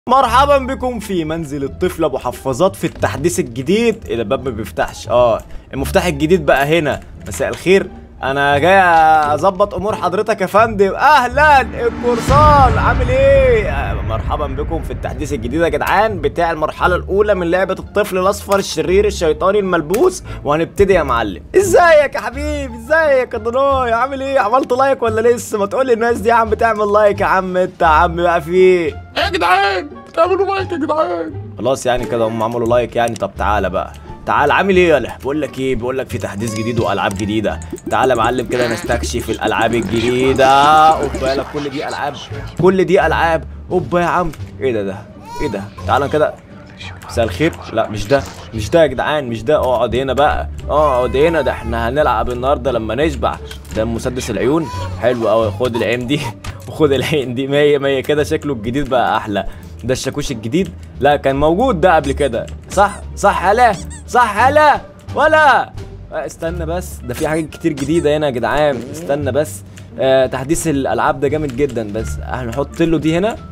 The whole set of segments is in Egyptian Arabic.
مرحبا بكم في منزل الطفل ابو حفاظات في التحديث الجديد إيه الباب ما بيفتحش اه المفتاح الجديد بقى هنا مساء الخير انا جاي اظبط امور حضرتك يا فندم اهلا القرصان عامل ايه آه، مرحبا بكم في التحديث الجديد يا جدعان بتاع المرحله الاولى من لعبه الطفل الاصفر الشرير الشيطاني الملبوس وهنبتدي يا معلم ازيك يا حبيبي ازيك يا ضناي عامل ايه عملت لايك ولا لسه ما تقول لي الناس دي يا عم بتعمل لايك يا عم انت يا عم بقى في ايه يا جدعان بتعملوا لايك يا جدعان خلاص يعني كده هم عملوا لايك يعني طب تعالى بقى تعال عامل ايه يالا بقول لك ايه بقول لك في تحديث جديد والعاب جديده تعال يا معلم كده نستكشف الالعاب الجديده اوبا يالا كل دي العاب كل دي العاب اوبا يا عم ايه ده ده ايه ده تعال كده مساء الخير لا مش ده مش ده يا جدعان مش ده اقعد هنا بقى اقعد هنا ده احنا هنلعب النهارده لما نشبع ده مسدس العيون حلو قوي خد العين دي وخد العين دي مية مية كده شكله الجديد بقى احلى ده الشاكوش الجديد لا كان موجود ده قبل كده صح صح هلا صح هلا ولا آه، استنى بس ده في حاجات كتير جديده هنا يا جدعان استنى بس آه تحديث الالعاب ده جامد جدا بس هنحط له دي هنا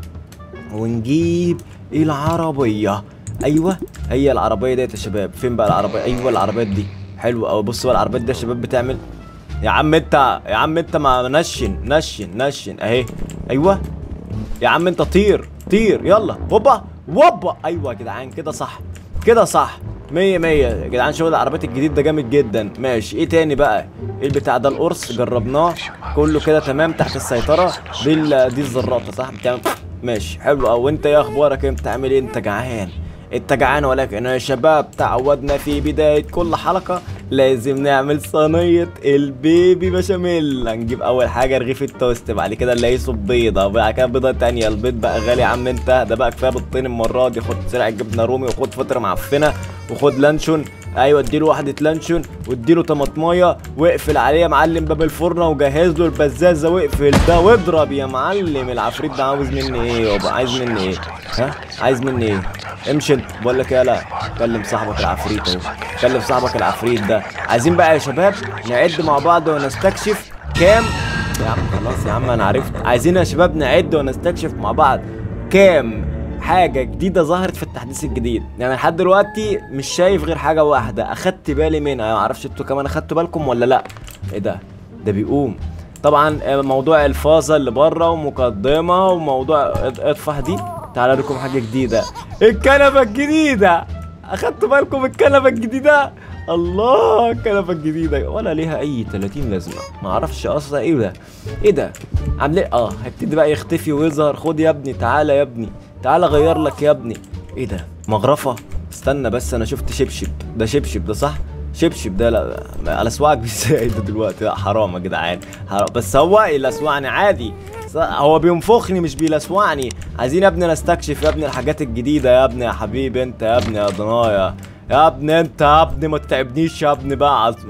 ونجيب العربيه ايوه هي العربيه ديت يا شباب فين بقى العربيه ايوه العربيات دي حلو قوي بصوا العربيات دي يا شباب بتعمل يا عم انت يا عم انت ما نشن نشن نشن اهي ايوه يا عم انت طير طير يلا هوبا هوبا ايوه يا جدعان كده صح كده صح مية مية يا جدعان شغل العربيات الجديد ده جامد جدا ماشي ايه تاني بقى ايه البتاع ده القرص جربناه كله كده تمام تحت السيطرة دي ال- دي الزراطة صح بتعمل ماشي حلو او وانت ايه اخبارك انت عامل ايه انت جعان انت جعان ولكن يا شباب تعودنا في بداية كل حلقة لازم نعمل صينية البيبي بشاميل هنجيب أول حاجة رغيف التوست بعد كده نلاقيه بيضة بعد كده بيضة تانية البيض بقى غالي يا عم انت ده بقى كفاية بيضتين المرة دي خد سرعة جبنة رومي وخد فطرة معفنة وخد لانشون ايوه اديله واحدة لانشون واديله طماطمايه واقفل عليه يا معلم باب الفرن وجهز له البزازة واقفل ده واضرب يا معلم العفريت ده عاوز مني ايه يابا عايز مني ايه ها عايز مني ايه امشي انت بقول لك يلا كلم صاحبك العفريت اهو كلم صاحبك العفريت ده عايزين بقى يا شباب نعد مع بعض ونستكشف كام يا عم خلاص يا عم انا عرفت عايزين يا شباب نعد ونستكشف مع بعض كام حاجة جديدة ظهرت في التحديث الجديد يعني لحد دلوقتي مش شايف غير حاجة واحدة اخدت بالي منها معرفش انتوا كمان اخدتوا بالكم ولا لا ايه ده ده بيقوم طبعا آه، موضوع الفازة اللي بره ومقدمة وموضوع اط- اطفح دي تعالى لكم حاجة جديدة الكنبة الجديدة اخدتوا بالكم الكنبة الجديدة الله الكنبة الجديدة ولا ليها اي 30 لازمة ما اعرفش اصلا ايه ده ايه ده عامل ايه اه هيبتدي بقى يختفي ويظهر خد يا ابني تعالى يا ابني تعالى اغير لك يا ابني ايه ده مغرفة استنى بس انا شفت شبشب ده شبشب ده صح شبشب ده لا على اسواقك ازاي ده دلوقتي لا حرام يا جدعان حرام. بس هو يلسوعني عادي ص- هو بينفخني مش بيلسوعني عايزين يا ابني نستكشف يا ابني الحاجات الجديدة يا ابني يا حبيبي انت يا ابني يا ضنايا يا ابني انت يا ابني ما تتعبنيش يا ابني بقى عز-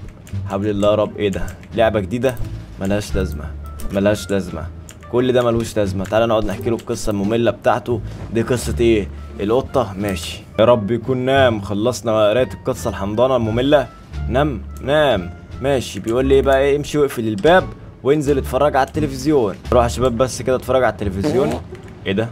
حبل الله يا رب ايه ده لعبة جديدة ملهاش لازمة ملهاش لازمة كل ده ملوش لازمة تعالى نقعد نحكي له القصة المملة بتاعته دي قصة ايه القطة ماشي يا رب يكون نام خلصنا قراية القصة الحمضانة المملة نام نام ماشي بيقول لي ايه بقى ايه امشي واقفل الباب وانزل اتفرج على التلفزيون روح يا شباب بس كده اتفرج على التلفزيون ايه ده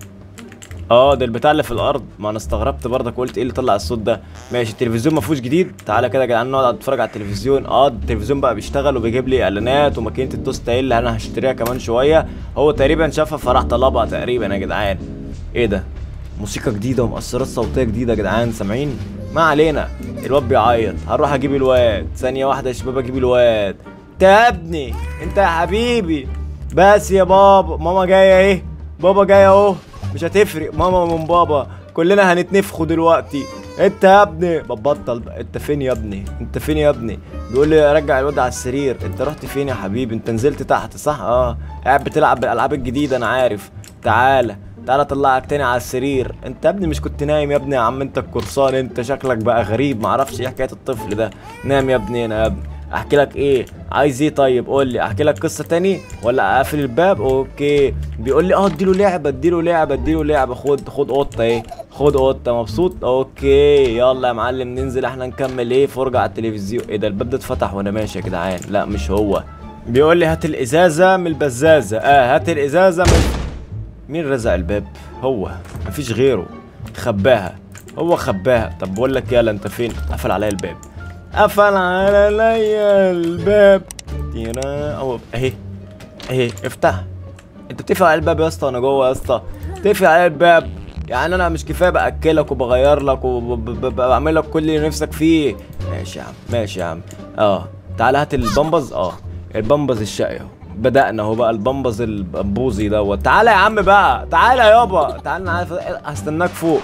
اه ده البتاع اللي في الارض ما انا استغربت برضك قلت ايه اللي طلع الصوت ده ماشي التلفزيون ما فيهوش جديد تعالى كده يا جدعان نقعد نتفرج على التلفزيون اه التلفزيون بقى بيشتغل وبيجيب لي اعلانات وماكينه التوست ايه اللي انا هشتريها كمان شويه هو تقريبا شافها فراح طلبها تقريبا يا جدعان ايه ده موسيقى جديده ومؤثرات صوتيه جديده يا جدعان سامعين ما علينا الواد بيعيط هروح اجيب الواد ثانيه واحده يا شباب اجيب الواد انت يا ابني انت يا حبيبي بس يا بابا ماما جايه ايه بابا جاي اهو مش هتفرق ماما من بابا كلنا هنتنفخوا دلوقتي انت يا ابني ببطل بقى. انت فين يا ابني انت فين يا ابني بيقول لي رجع الواد على السرير انت رحت فين يا حبيبي انت نزلت تحت صح اه قاعد بتلعب بالالعاب الجديده انا عارف تعالى تعالى اطلعك تاني على السرير انت يا ابني مش كنت نايم يا ابني يا عم انت القرصان انت شكلك بقى غريب معرفش ايه حكايه الطفل ده نام يا ابني هنا يا ابني احكي لك ايه عايز ايه طيب قول لي احكي لك قصه تاني ولا اقفل الباب اوكي بيقول لي اه اديله لعبه اديله لعبه اديله لعبه خد خد قطه ايه خد قطه مبسوط اوكي يلا يا معلم ننزل احنا نكمل ايه فرجه على التلفزيون ايه ده الباب ده اتفتح وانا ماشي يا جدعان لا مش هو بيقول لي هات الازازه من البزازه اه هات الازازه من مين رزع الباب هو مفيش غيره خباها هو خباها طب بقول لك يلا انت فين قفل عليا الباب قفل عليا الباب تيرا اهو اهي اهي افتح انت بتقفل على الباب يا اسطى وانا جوه يا اسطى تقفل على الباب يعني انا مش كفايه باكلك وبغير لك وبعمل لك كل اللي نفسك فيه ماشي يا عم ماشي يا عم اه تعالى هات البامبز اه البامبز الشقي اهو بدأنا اهو بقى البامبز البوزي دوت تعالى يا عم بقى تعالى يابا تعالى انا عارف هستناك فوق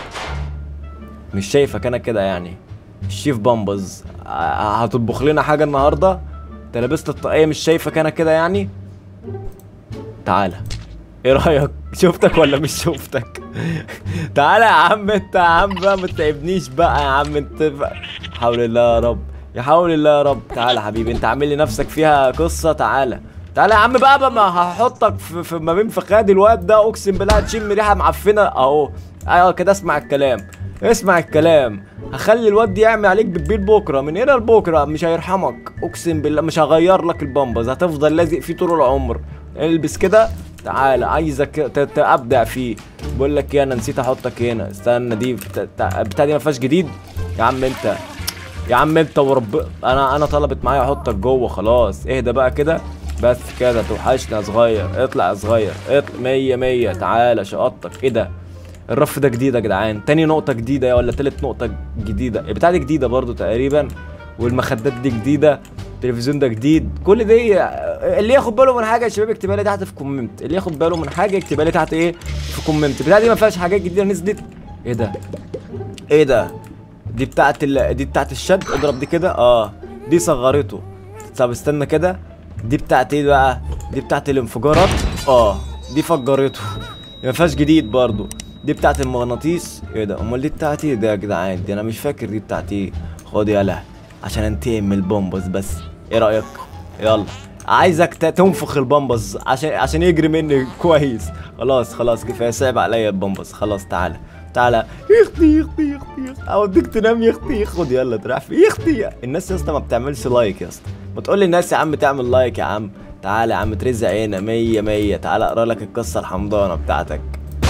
مش شايفك انا كده يعني الشيف بامبز ه- هتطبخ لنا حاجه النهارده انت لبست الطاقيه مش شايفك انا كده يعني تعالى ايه رايك شفتك ولا مش شفتك تعالى يا عم انت يا عم بقى ما تتعبنيش بقى يا عم انت بقى. حول الله يا رب يا حول الله يا رب تعالى حبيبي انت عامل لي نفسك فيها قصه تعالى تعالى يا عم بقى, بقى ما هحطك في, في ما بين فخاد الواد ده اقسم بالله هتشم ريحه معفنه اهو ايوه كده اسمع الكلام اسمع الكلام هخلي الواد يعمل عليك بالبيت بكره من هنا لبكره مش هيرحمك اقسم بالله مش هغير لك البامبز هتفضل لازق فيه طول العمر البس كده تعالى عايزك ت- ت- ابدع فيه بقول لك ايه انا نسيت احطك هنا استنى دي بتا- بتا- بتاع دي ما فيهاش جديد يا عم انت يا عم انت ورب انا انا طلبت معايا احطك جوه خلاص اهدى بقى كده بس كده توحشنا يا صغير اطلع يا صغير اطلع مية مية تعالى شقطتك ايه ده الرف ده جديد يا جدعان تاني نقطة جديدة يا ولا تالت نقطة جديدة البتاع دي جديدة برضو تقريبا والمخدات دي جديدة التلفزيون ده جديد كل دي اللي ياخد باله من حاجة يا شباب يكتبها لي تحت في كومنت اللي ياخد باله من حاجة يكتبها لي تحت ايه في كومنت البتاع دي ما فيهاش حاجات جديدة نزلت ايه ده ايه ده دي بتاعت ال... دي بتاعت الشد اضرب دي كده اه دي صغرته طب استنى كده دي بتاعت ايه بقى دي بتاعت الانفجارات اه دي فجرته ما فيهاش جديد برضو دي بتاعت المغناطيس ايه ده امال دي بتاعت ايه ده يا جدعان دي انا مش فاكر دي بتاعت ايه خد يلا عشان انتقم من البومبس بس ايه رايك يلا عايزك ت- تنفخ البامبز عشان عشان يجري مني كويس خلاص خلاص كفايه صعب عليا البامبز خلاص تعالى تعالى يختي يختي يختي يختي اوديك تنام يا اختي خد يلا تروح في يختي الناس يا اسطى ما بتعملش لايك يا اسطى ما تقول للناس يا عم تعمل لايك يا عم تعالى يا عم ترزع هنا مية مية تعالى اقرا لك القصه الحمضانه بتاعتك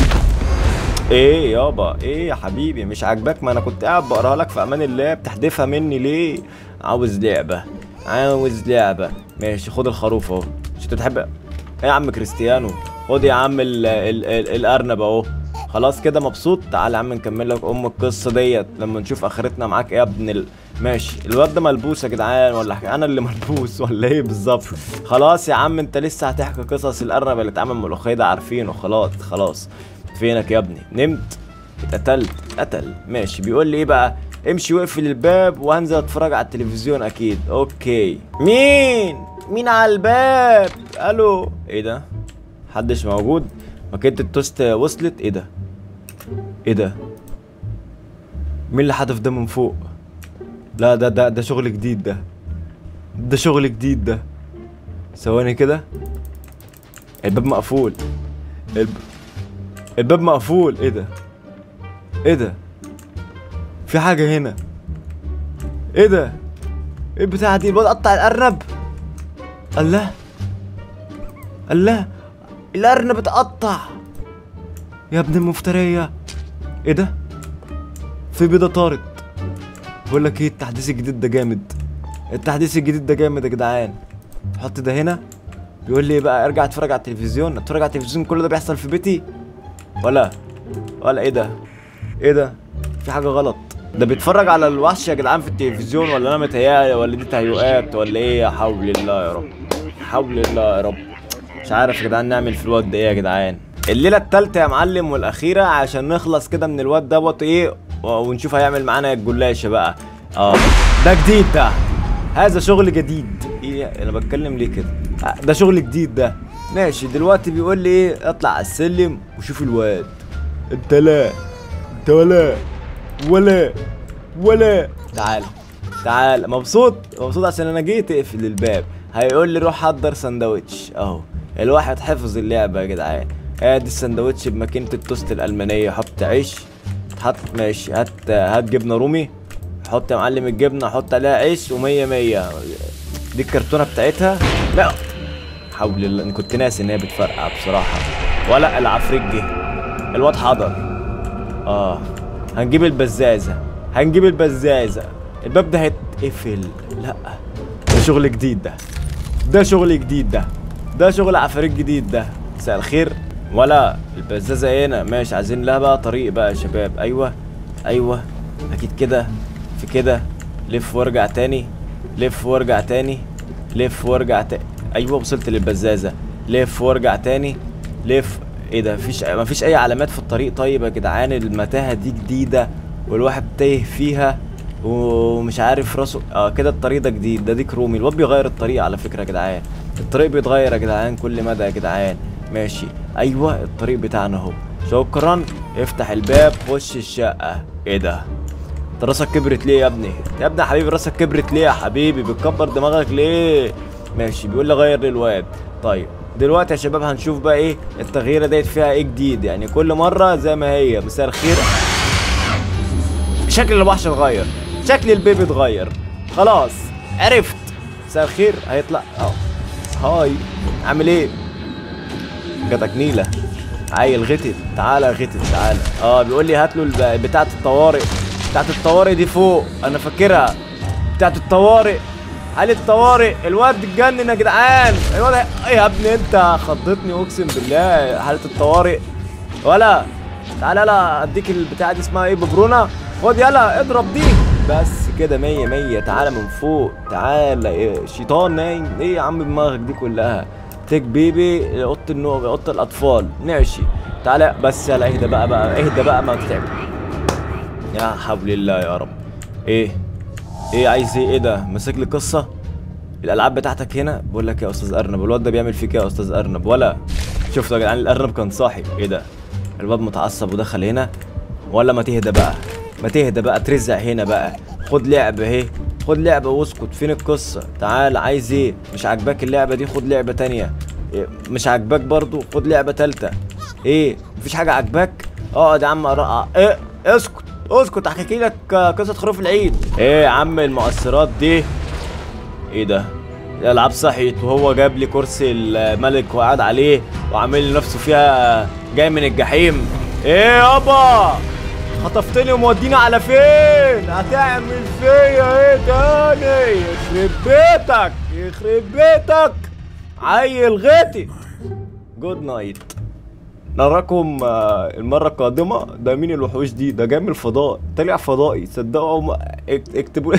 ايه يابا ايه يا حبيبي مش عاجباك ما انا كنت قاعد بقراها لك في امان الله بتحدفها مني ليه عاوز لعبه عاوز لعبه ماشي خد الخروف اهو مش انت بتحب ايه يا عم كريستيانو خد يا عم ال ال ال الارنب اهو خلاص كده مبسوط تعال يا عم نكمل لك ام القصه ديت لما نشوف اخرتنا معاك ايه يا ابن ال... ماشي الواد ده ملبوس يا جدعان ولا حاجة. انا اللي ملبوس ولا ايه بالظبط خلاص يا عم انت لسه هتحكي قصص الارنب اللي اتعمل ملوخيه ده عارفينه خلاص خلاص فينك يا ابني نمت اتقتلت اتقتل ماشي بيقول لي ايه بقى امشي واقفل الباب وهنزل اتفرج على التلفزيون اكيد اوكي مين مين على الباب الو ايه ده محدش موجود ماكينة التوست وصلت ايه ده ايه ده مين اللي حدف ده من فوق لا ده ده ده شغل جديد ده ده شغل جديد ده ثواني كده الباب مقفول الب... الباب مقفول ايه ده ايه ده في حاجة هنا ايه ده ايه البتاعة دي الواد قطع الارنب الله الله الارنب اتقطع يا ابن المفترية ايه ده في بيضة طارت بقول لك ايه التحديث الجديد ده جامد التحديث الجديد ده جامد يا جدعان حط ده هنا بيقول لي بقى ارجع اتفرج على التلفزيون اتفرج على التلفزيون كل ده بيحصل في بيتي ولا ولا ايه ده ايه ده في حاجه غلط ده بيتفرج على الوحش يا جدعان في التلفزيون ولا انا متهيألي ولا دي تهيؤات ولا ايه يا حول الله يا رب حول الله يا رب مش عارف يا جدعان نعمل في الواد ده ايه يا جدعان الليله التالتة يا معلم والاخيره عشان نخلص كده من الواد دوت ايه و- ونشوف هيعمل معانا الجلاشه بقى اه ده جديد ده هذا شغل جديد ايه انا بتكلم ليه كده آه، ده شغل جديد ده ماشي دلوقتي بيقول لي ايه اطلع على السلم وشوف الواد انت لا انت ولا ولا ولا تعال تعال مبسوط مبسوط عشان انا جيت اقفل الباب هيقول لي روح حضر سندوتش اهو الواحد حفظ اللعبه يا جدعان ادي السندوتش بماكينه التوست الالمانيه حط عيش حط ماشي هات هات جبنه رومي حط يا معلم الجبنه حط عليها عيش ومية مية دي الكرتونه بتاعتها لا حول الله انا كنت ناسي ان هي بتفرقع بصراحه ولا العفريت جه الواد حضر اه هنجيب البزازه هنجيب البزازه الباب ده هيتقفل لا ده شغل جديد ده ده شغل جديد ده ده شغل عفاريت جديد ده مساء الخير ولا البزازه هنا ماشي عايزين لها بقى طريق بقى يا شباب ايوه ايوه اكيد كده في كده لف وارجع تاني لف وارجع تاني لف وارجع تاني ايوه وصلت للبزازه لف وارجع تاني لف ايه ده مفيش مفيش اي علامات في الطريق طيب يا جدعان المتاهه دي جديده والواحد تايه فيها ومش عارف راسه اه كده الطريق ده جديد ده ديك رومي الواد بيغير الطريق على فكره يا جدعان الطريق بيتغير يا جدعان كل مدى يا جدعان ماشي ايوه الطريق بتاعنا اهو شكرا افتح الباب خش الشقه ايه ده انت راسك كبرت ليه يا ابني يا ابني يا حبيبي راسك كبرت ليه يا حبيبي بتكبر دماغك ليه ماشي بيقول لي غير للواد طيب دلوقتي يا شباب هنشوف بقى ايه التغييره ديت فيها ايه جديد يعني كل مره زي ما هي مساء الخير شكل الوحش اتغير شكل البيبي اتغير خلاص عرفت مساء الخير هيطلع اه هاي عامل ايه جاتك نيله عيل غتت تعالى غتت تعالى اه بيقول لي هات له الب- بتاعه الطوارئ بتاعه الطوارئ دي فوق انا فاكرها بتاعه الطوارئ حالة طوارئ الواد اتجنن يا جدعان الواد ايه يا ابني انت خضتني اقسم بالله حالة الطوارئ ولا تعالى يلا اديك البتاعه دي اسمها ايه ببرونه خد يلا اضرب دي بس كده مية مية تعالى من فوق تعالى إيه شيطان نايم ايه يا عم دماغك دي كلها تيك بيبي اوضه النوم اوضه الاطفال ماشي تعالى بس يلا اهدى بقى بقى اهدى بقى ما تتعب يا حول الله يا رب ايه ايه عايز ايه ايه ده ماسك لي قصه الالعاب بتاعتك هنا بقول لك يا استاذ ارنب الواد ده بيعمل فيك إيه يا استاذ ارنب ولا شفتوا يا جدعان الارنب كان صاحي ايه ده الواد متعصب ودخل هنا ولا ما تهدى بقى ما تهدى بقى ترزع هنا بقى خد لعبه اهي خد لعبه واسكت فين القصه تعال عايز ايه مش عاجباك اللعبه دي خد لعبه تانية إيه مش عاجباك برضو خد لعبه تالتة ايه مفيش حاجه عاجباك اقعد يا عم اقرا ايه اسكت اسكت احكي لك آه، قصه خروف العيد ايه يا عم المؤثرات دي ايه ده الالعاب صحيت وهو جاب لي كرسي الملك وقعد عليه وعامل لي نفسه فيها جاي من الجحيم ايه يابا خطفتني وموديني على فين هتعمل فيا ايه تاني يخرب بيتك يخرب بيتك عيل غتي جود نايت نراكم آه، المرة القادمة ده مين الوحوش دي ده جاي من الفضاء طلع فضائي صدقوا ما- اكت- اكتبوا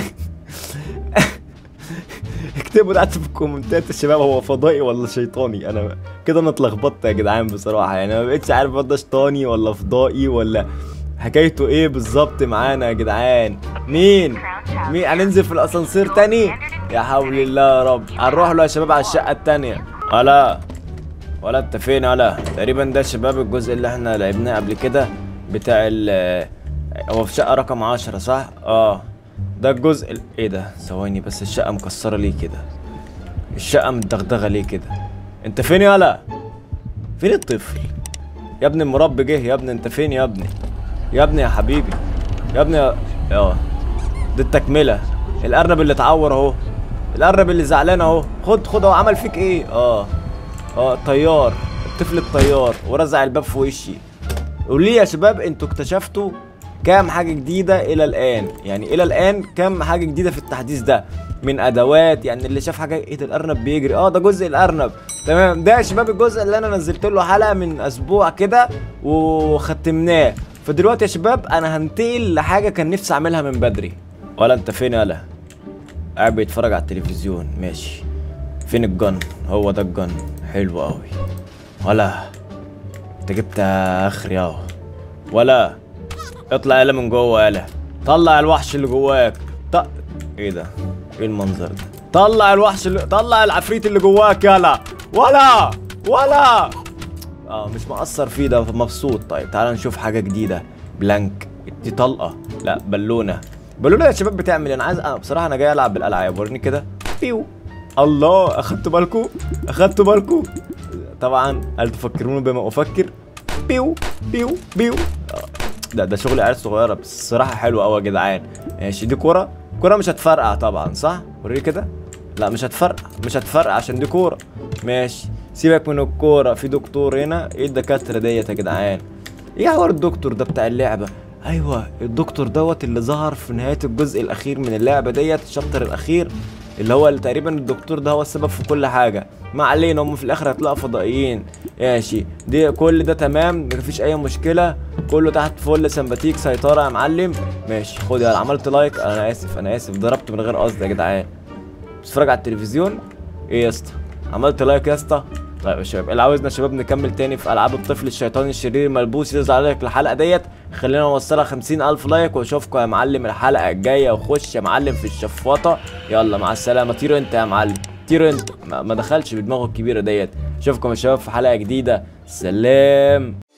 اكتبوا تحت في الكومنتات يا شباب هو فضائي ولا شيطاني انا كده انا اتلخبطت يا جدعان بصراحه يعني انا ما بقتش عارف هو ده شيطاني ولا فضائي ولا حكايته ايه بالظبط معانا يا جدعان مين مين هننزل في الاسانسير تاني يا حول الله يا رب هنروح له يا شباب على الشقه التانيه ولا ولا انت فين ولا تقريبا ده شباب الجزء اللي احنا لعبناه قبل كده بتاع ال هو في شقه رقم عشرة صح اه ده الجزء ال- ايه ده ثواني بس الشقه مكسره ليه كده الشقه متدغدغه ليه كده انت فين يالا فين الطفل يا ابني المربي جه يا ابني انت فين يا ابني يا ابني يا حبيبي يا ابني يا اه دي التكمله الارنب اللي اتعور اهو الارنب اللي زعلان اهو خد خد هو عمل فيك ايه اه اه طيار الطفل الطيار ورزع الباب في وشي قولوا لي يا شباب انتوا اكتشفتوا كام حاجه جديده الى الان يعني الى الان كام حاجه جديده في التحديث ده من ادوات يعني اللي شاف حاجه ايه ده الارنب بيجري اه ده جزء الارنب تمام ده يا شباب الجزء اللي انا نزلت له حلقه من اسبوع كده وختمناه فدلوقتي يا شباب انا هنتقل لحاجه كان نفسي اعملها من بدري ولا انت فين يالا قاعد بيتفرج على التلفزيون ماشي فين الجن هو ده الجن حلو قوي ولا انت جبت اخري اهو ولا اطلع يالا من جوه يالا طلع الوحش اللي جواك ط... ايه ده ايه المنظر ده طلع الوحش اللي... طلع العفريت اللي جواك يالا ولا ولا اه مش مقصر فيه ده مبسوط طيب تعال نشوف حاجه جديده بلانك دي طلقه لا بالونه بالونه يا شباب بتعمل إيه؟ انا عايز أنا بصراحه انا جاي العب بالالعاب وريني كده بيو الله اخدتوا بالكم اخدتوا بالكم طبعا هل تفكرون بما افكر بيو بيو بيو آه، ده ده شغل عيال صغيره بس الصراحه حلو قوي يا جدعان ماشي دي كوره كوره مش هتفرقع طبعا صح وريني كده لا مش هتفرقع مش هتفرقع عشان دي كوره ماشي سيبك من الكوره في دكتور هنا ايه الدكاتره ديت يا جدعان ايه حوار الدكتور ده بتاع اللعبه ايوه الدكتور دوت اللي ظهر في نهايه الجزء الاخير من اللعبه ديت الشابتر الاخير اللي هو اللي تقريبا الدكتور ده هو السبب في كل حاجه ما علينا هم في الاخر هتلاقوا فضائيين ماشي دي كل ده تمام مفيش اي مشكله كله تحت فل سمباتيك سيطره يا معلم ماشي خد يلا عملت لايك انا اسف انا اسف ضربت من غير قصد يا جدعان بتتفرج على التلفزيون ايه يا اسطى عملت لايك يا اسطى طيب يا شباب اللي عاوزنا يا شباب نكمل تاني في العاب الطفل الشيطاني الشرير الملبوس يظهر عليك الحلقه ديت خلينا نوصلها خمسين الف لايك واشوفكم يا معلم الحلقه الجايه وخش يا معلم في الشفاطه يلا مع السلامه طيروا انت يا معلم طيروا انت ما ما دخلش بدماغه الكبيره ديت اشوفكم يا شباب في حلقه جديده سلام